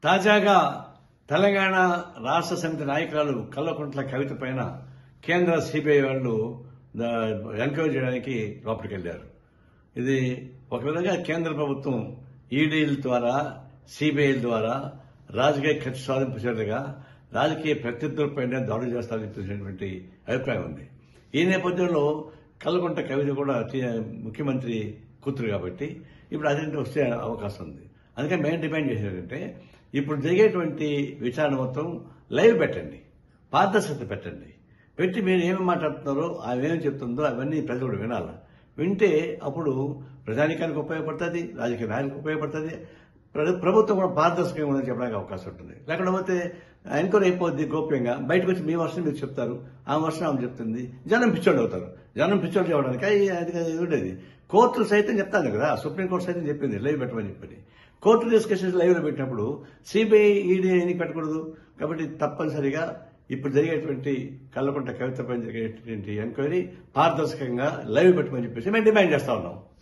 తాజాగా తెలంగాణ రాష్ట్ర సమితి నాయకురాలు కల్లకుంట్ల కవిత పైన కేంద్ర సిబిఐ వాళ్ళు ద- ఎంక్వైరీ చేయడానికి లోపలికి వెళ్లారు ఇది ఒక విధంగా కేంద్ర ప్రభుత్వం ఈడీల ద్వారా సిబిఐల ద్వారా రాజకీయ ఖర్చు సాధింపు చర్యగా రాజకీయ ప్రత్యర్థులపైన దాడులు చేస్తారని చెప్పేసినటువంటి అభిప్రాయం ఉంది ఈ నేపథ్యంలో కల్గొంట కవిత కూడా టీ- ముఖ్యమంత్రి కూతురు కాబట్టి ఇప్పుడు అదేంటి వస్తే అవకాశం ఉంది అందుకని మేము డిమాండ్ చేసేదంటే ఇప్పుడు జరిగేటువంటి విచారణ మొత్తం లైవ్ పెట్టండి పారదర్శకత పెట్టండి పెట్టి మీరు ఏమి మాట్లాడుతున్నారో ఆమె ఏమి చెప్తుందో అవన్నీ ప్రజలు కూడా వినాలి వింటే అప్పుడు ప్రజానికానికి ఉపయోగపడుతుంది రాజకీయ నాయకులకు ఉపయోగపడుతుంది ప్ర- ప్రభుత్వం కూడా పారదర్శకంగా ఉందని చెప్పడానికి అవకాశం ఉంటుంది లేకపోతే ఎంక్వైరీ అయిపోద్ది గోప్యంగా బయటకు వచ్చి మీ వర్షం మీరు చెప్తారు ఆ వర్షం ఆమె చెప్తుంది జనం పిచ్చోళ్ళు అవుతారు జనం పిచ్చోళ్ళు చేయడానికి అది- అది అది ఉండేది కోర్టులు సైతం చెప్తాను కదా సుప్రీంకోర్టు సైతం చెప్పింది లైవ్ పెట్టమని చెప్పి కోర్టు డిస్కషన్స్ లైవ్ లో పెట్టినప్పుడు సిబిఐ ఈడీ ఎందుకు పెట్టకూడదు కాబట్టి తప్పనిసరిగా ఇప్పుడు జరిగేటువంటి కల్లకుంట కవితపై జరిగేటువంటి ఎంక్వైరీ పారదర్శకంగా లైవ్ పెట్టమని చెప్పేసి మేము డిమాండ్ చేస్తా ఉన్నాం